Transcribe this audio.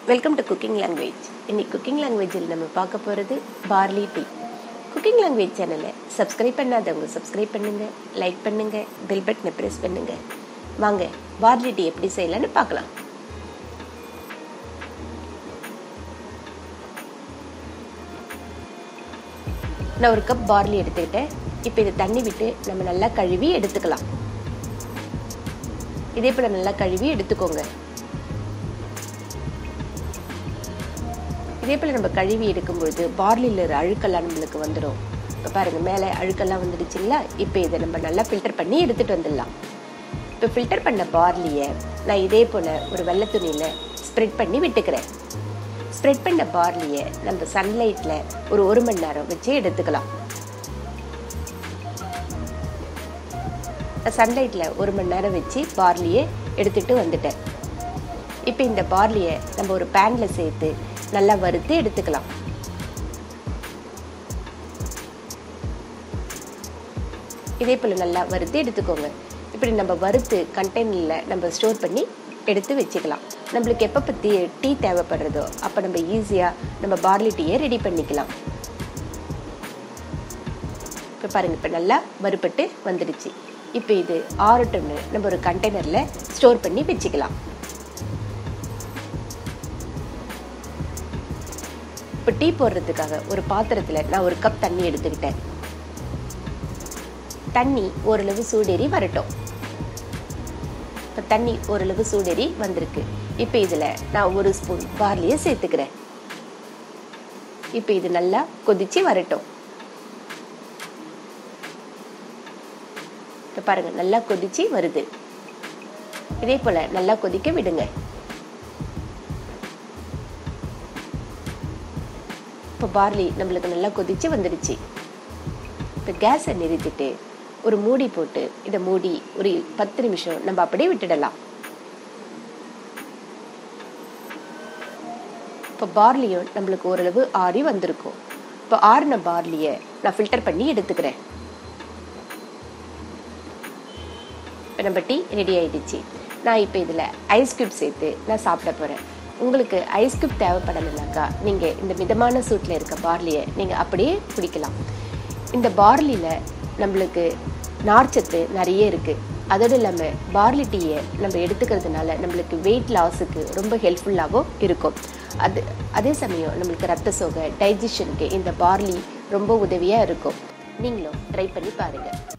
welcome to cooking language இன்னைக்கு cooking லாங்குவேஜில் நம்ம பார்க்க போகிறது பார்லி டீ குக்கிங் லாங்குவேஜ் சேனலை சப்ஸ்கிரைப் பண்ணாதவங்க சப்ஸ்கிரைப் பண்ணுங்க லைக் பண்ணுங்க பெல் பட்டனை ப்ரெஸ் பண்ணுங்க வாங்க பார்லி டீ எப்படி செய்யலாம்னு பார்க்கலாம் நான் ஒரு கப் பார்லி எடுத்துக்கிட்டேன் இப்போ இதை தண்ணி விட்டு நம்ம நல்லா கழுவி எடுத்துக்கலாம் இதே போல் நல்லா கழுவி எடுத்துக்கோங்க இதே போல் நம்ம கழுவி எடுக்கும்பொழுது பார்லியில் இருக்கிற அழுக்கெல்லாம் நம்மளுக்கு வந்துடும் இப்போ பாருங்கள் மேலே அழுக்கெல்லாம் வந்துடுச்சுங்களா இப்போ இதை நம்ம நல்லா ஃபில்டர் பண்ணி எடுத்துகிட்டு வந்துடலாம் இப்போ ஃபில்டர் பண்ண பார்லியை நான் இதே போல் ஒரு வெள்ளை துணியில் ஸ்ப்ரெட் பண்ணி விட்டுக்கிறேன் ஸ்ப்ரெட் பண்ண பார்லியை நம்ம சன்லைட்டில் ஒரு ஒரு மணி நேரம் வச்சு எடுத்துக்கலாம் சன்லைட்டில் ஒரு மணி நேரம் வச்சு பார்லியை எடுத்துகிட்டு வந்துட்டேன் இப்போ இந்த பார்லியை நம்ம ஒரு பேனில் சேர்த்து நல்லா வறுத்து எடுத்துக்கலாம் இதே போல் நல்லா வறுத்து எடுத்துக்கோங்க இப்படி நம்ம வறுத்து கண்டெய்னரில் நம்ம ஸ்டோர் பண்ணி எடுத்து வச்சுக்கலாம் நம்மளுக்கு எப்போ பற்றி டீ தேவைப்படுறதோ அப்போ நம்ம ஈஸியாக நம்ம பார்லி டீயை ரெடி பண்ணிக்கலாம் இப்போ பாருங்கள் இப்போ நல்லா வறுபட்டு வந்துடுச்சு இப்போ இது ஆறட்டும்னு நம்ம ஒரு கண்டெய்னரில் ஸ்டோர் பண்ணி வச்சுக்கலாம் இப்போ டீ போடுறதுக்காக ஒரு பாத்திரத்தில் நான் ஒரு கப் தண்ணி எடுத்துக்கிட்டேன் தண்ணி ஓரளவு சூடேறி வரட்டும் இப்போ தண்ணி ஓரளவு சூடேறி வந்திருக்கு இப்போ இதில் நான் ஒரு ஸ்பூன் பார்லியை சேர்த்துக்கிறேன் இப்போ இது நல்லா கொதிச்சு வரட்டும் இப்போ பாருங்க நல்லா கொதிச்சு வருது இதே போல் நல்லா கொதிக்க விடுங்க இப்போ பார்லி நம்மளுக்கு நல்லா கொதிச்சு வந்துடுச்சு இப்போ கேஸை நிறுத்திட்டு ஒரு மூடி போட்டு இதை மூடி ஒரு பத்து நிமிஷம் நம்ம அப்படியே விட்டுடலாம் இப்போ பார்லியும் நம்மளுக்கு ஓரளவு ஆறி வந்திருக்கும் இப்போ ஆறின பார்லியை நான் ஃபில்டர் பண்ணி எடுத்துக்கிறேன் இப்போ நம்ம டீ ரெடி ஆயிடுச்சு நான் இப்போ இதில் ஐஸ் கியூப் சேர்த்து நான் சாப்பிட போகிறேன் உங்களுக்கு ஐஸ் கியூப் தேவைப்படலைனாக்கா நீங்கள் இந்த மிதமான சூட்டில் இருக்க பார்லியை நீங்கள் அப்படியே குடிக்கலாம் இந்த பார்லியில் நம்மளுக்கு நார்ச்சத்து நிறைய இருக்குது அதோடு இல்லாமல் பார்லி டீயை நம்ம எடுத்துக்கிறதுனால நம்மளுக்கு வெயிட் லாஸுக்கு ரொம்ப ஹெல்ப்ஃபுல்லாகவும் இருக்கும் அது அதே சமயம் நம்மளுக்கு ரத்த சோகை டைஜஷனுக்கு இந்த பார்லி ரொம்ப உதவியாக இருக்கும் நீங்களும் ட்ரை பண்ணி பாருங்கள்